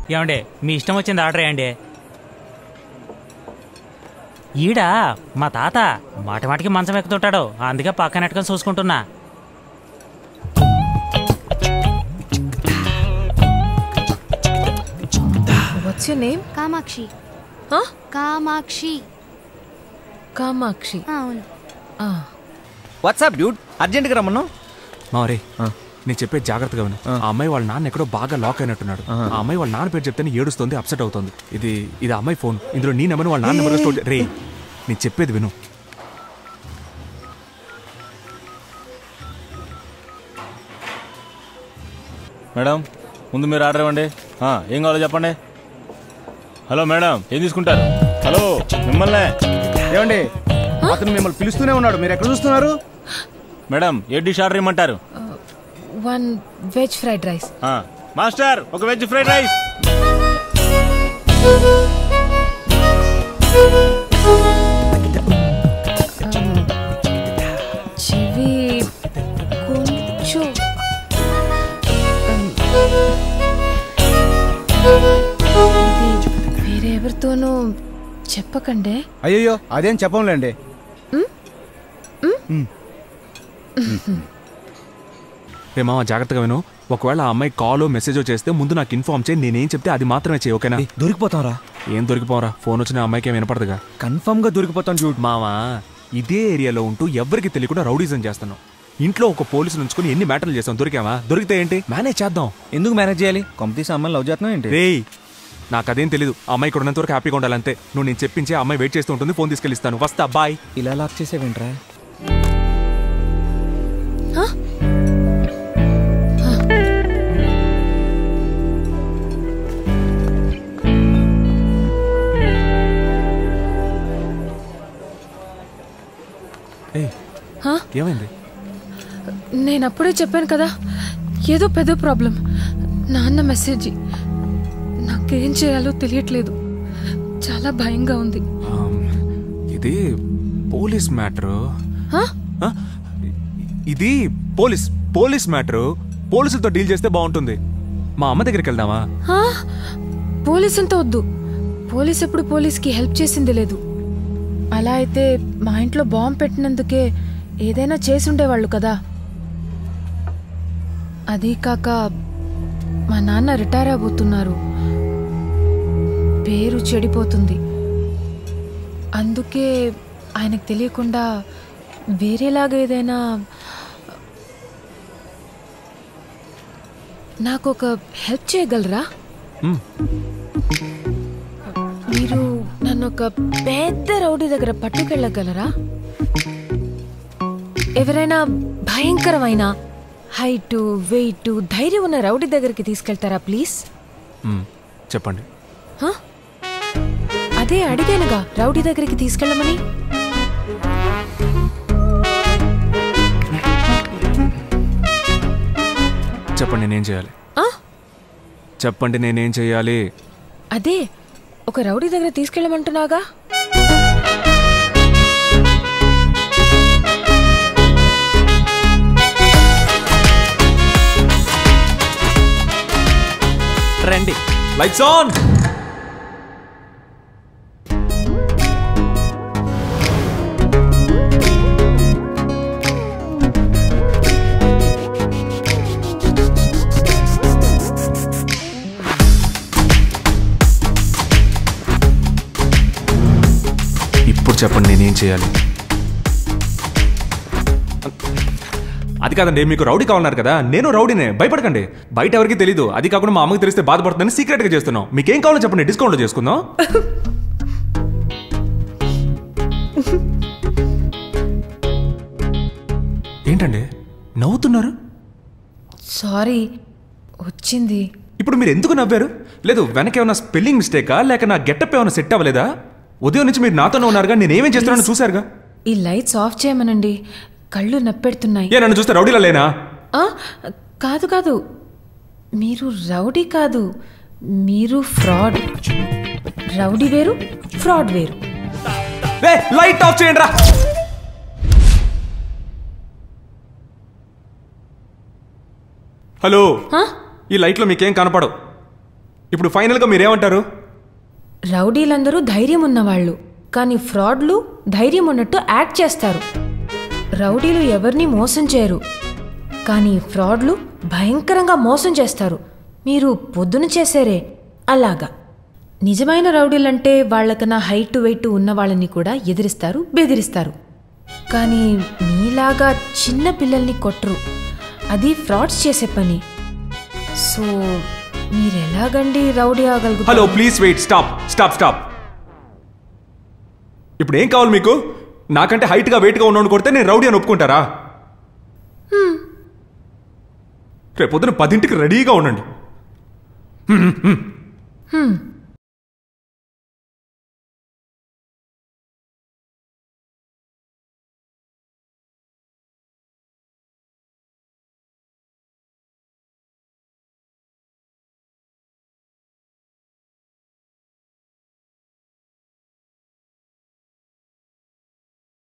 ఏమండి మీ ఇష్టం వచ్చింది ఆర్డర్ వేయండి ఈడ మా తాత మాటి మాటికి మంచం ఎక్కుతుంటాడు అందుకే పక్కన ఎట్టుకొని చూసుకుంటున్నా what's your name Kamakshi Huh? Kamakshi Kamakshi ఆ, అవును వాట్సాప్ డ్యూడ్ అర్జెంట్గా రమ్మను మారే నేను చెప్పే జాగ్రత్తగా విను ఆ అమ్మాయి వాళ్ళ నాన్న ఎక్కడో బాగా లాక్ అయినట్టున్నాడు ఆ అమ్మాయి వాళ్ళ నాన్న పేరు చెప్తేనే ఏడుస్తుంది అప్సెట్ అవుతుంది ఇది ఇది ఆ అమ్మాయి ఫోన్ ఇందులో నీ నెంబర్ వాళ్ళ నాన్న నెంబర్ స్టోర్ రే నేను చెప్పేది విను మేడం ముందు మీరు ఆర్డర్ ఇవ్వండి ఆ, ఏం కావాలో చెప్పండి హలో మేడం ఏం తీసుకుంటారు హలో మిమ్మల్నే ఏమండి అతను మిమ్మల్ని పిలుస్తూనే ఉన్నాడు మీరు ఎక్కడ చూస్తున్నారు మేడం ఏ డిష్ ఆర్డర్ ఇమ్మంటారు వన్ వెజ్ ఫ్రైడ్ రైస్ ఆ, మాస్టర్ ఒక వెజ్ ఫ్రైడ్ రైస్ చెవి కొంచెం ఇది వేరే ఎవరితోనూ చెప్పకండే అయ్యో అదేం చెప్పంలేండి రే మామ జాగ్రత్తగా విను ఒకవేళ ఆ అమ్మాయి కాలో మెసేజో చేస్తే ముందు నాకు ఇన్ఫార్మ్ చేయి నేనేం చెప్తే అది మాత్రమే చేయి ఓకేనా దొరికిపోతాం రా ఏం దొరికిపోరా ఫోన్ వచ్చిన ఆ అమ్మాయికి ఏం వినపడదుగా కన్ఫర్మ్ గా దొరికిపోతాం చూడు మావా ఇదే ఏరియాలో ఉంటూ ఎవ్వరికి తెలియకుండా రౌడీజం చేస్తున్నాం ఇంట్లో ఒక పోలీసు నుంచుకుని ఎన్ని మ్యాటర్లు చేస్తాం దొరికావా దొరికితే ఏంటి మేనేజ్ చేద్దాం ఎందుకు మేనేజ్ చేయాలి కొంపతీసి అమ్మాయిని లవ్ చేస్తున్నావు ఏంటి రేయ్ నాకు అదేం తెలీదు ఆ అమ్మాయి ఇక్కడ ఉన్నంత వరకు హ్యాపీగా ఉండాలంతే నువ్వు నేను చెప్పించి ఆ అమ్మాయి వెయిట్ చేస్తూ ఉంటుంది ఫోన్ తీసుకెళ్ళిస్తాను వస్తా బాయ్ ఇలా లాక్ చేసేవేంట్రా ఏయ్ హా? ఏమైంది నేను అప్పుడే చెప్పాను కదా ఏదో పెద్ద ప్రాబ్లం నాన్న మెసేజ్ నాకేం చేయాలో తెలియట్లేదు చాలా భయంగా ఉంది ఆమ్, ఇది పోలీస్ మ్యాటరు హా? ఇది పోలీస్ పోలీస్ మ్యాటరు పోలీసులతో డీల్ చేస్తే బాగుంటుంది మా అమ్మ దగ్గరికి వెళ్దామా హా? పోలీస్ అంతా వద్దు పోలీస్ ఎప్పుడు పోలీస్కి హెల్ప్ చేసింది లేదు అలా అయితే మా ఇంట్లో బాంబు పెట్టినందుకే ఏదైనా చేసి ఉండేవాళ్ళు కదా అదీ కాక మా నాన్న రిటైర్ అవబోతున్నారు పేరు చెడిపోతుంది అందుకే ఆయనకు తెలియకుండా వేరేలాగా ఏదైనా నాకు ఒక హెల్ప్ చేయగలరా మ్, మీరు నన్ను ఒక పెద్ద రౌడీ దగ్గర పట్టుకెళ్ళగలరా ఎవరైనా భయంకరమైన హైట్ వెయిట్ ధైర్యం ఉన్న రౌడీ దగ్గరికి తీసుకెళ్తారా ప్లీజ్ మ్, చెప్పండి హ? అదే అడిగానుగా రౌడీ దగ్గరికి తీసుకెళ్ళమని చెప్పండి నేనేం చేయాలి ఆ? చెప్పండి నేనేం చేయాలి అదే ఒక రౌడీ దగ్గర తీసుకెళ్ళమంటున్నాగా రండి లైట్స్ ఆన్ ఇప్పుడు చెప్పండి నేనేం చేయాలి అది కాదండి మీకు రౌడీ కావాలన్నారు కదా నేను రౌడీనే భయపడకండి బయట ఎవరికి తెలీదు అది కాకుండా మా అమ్మకి తెలిస్తే బాధపడుతుందని సీక్రెట్ గా చేస్తున్నాం మీకేం కావాలో చెప్పండి డిస్కౌంట్ లో చేసుకుందాం ఏంటండి నవ్వుతున్నారు సారీ వచ్చింది ఇప్పుడు మీరు ఎందుకు నవ్వారు లేదు వెనక ఏమైనా స్పెల్లింగ్ మిస్టేకా లేక నా గెటప్ ఏమైనా సెట్ అవ్వలేదా ఉదయం నుంచి మీరు నాతోనే ఉన్నారుగా నేనేమేం చేస్తున్నానో చూశారుగా ఈ లైట్స్ ఆఫ్ చేయమనండి కళ్ళు నప్పెడుతున్నాయి ఏ నన్ను చూస్తే రౌడీలా లేనా ఆ, కాదు కాదు మీరు రౌడీ కాదు మీరు ఫ్రాడ్ రౌడీ వేరు ఫ్రాడ్ వేరు ఏ లైట్ ఆఫ్ చేయండి రా హలో ఆ? ఈ లైట్లో మీకేం కనపడవు ఇప్పుడు ఫైనల్గా మీరేమంటారు రౌడీలందరూ ధైర్యం ఉన్నవాళ్ళు కానీ ఫ్రాడ్లు ధైర్యం ఉన్నట్టు యాక్ట్ చేస్తారు రౌడీలు ఎవరిని మోసం చేయరు కానీ ఫ్రాడ్లు భయంకరంగా మోసం చేస్తారు మీరు పొద్దున చేశారే అలాగా నిజమైన రౌడీలంటే వాళ్ళకన్నా హైట్ వెయిట్ ఉన్న వాళ్ళని కూడా ఎదిరిస్తారు బెదిరిస్తారు కానీ మీలాగా చిన్న పిల్లల్ని కొట్టరు అది ఫ్రాడ్స్ చేసే పని సో మీరెలాగండి రౌడీ హలో ఆగలుగుతారు please wait stop stop stop ఇప్పుడు ఏం కావాలి మీకు నాకంటే హైట్గా వెయిట్గా ఉన్నోడు కొడితే నేను రౌడీ అని ఒప్పుకుంటారా రేపు పొద్దున పదింటికి రెడీగా ఉండండి హ్మ్.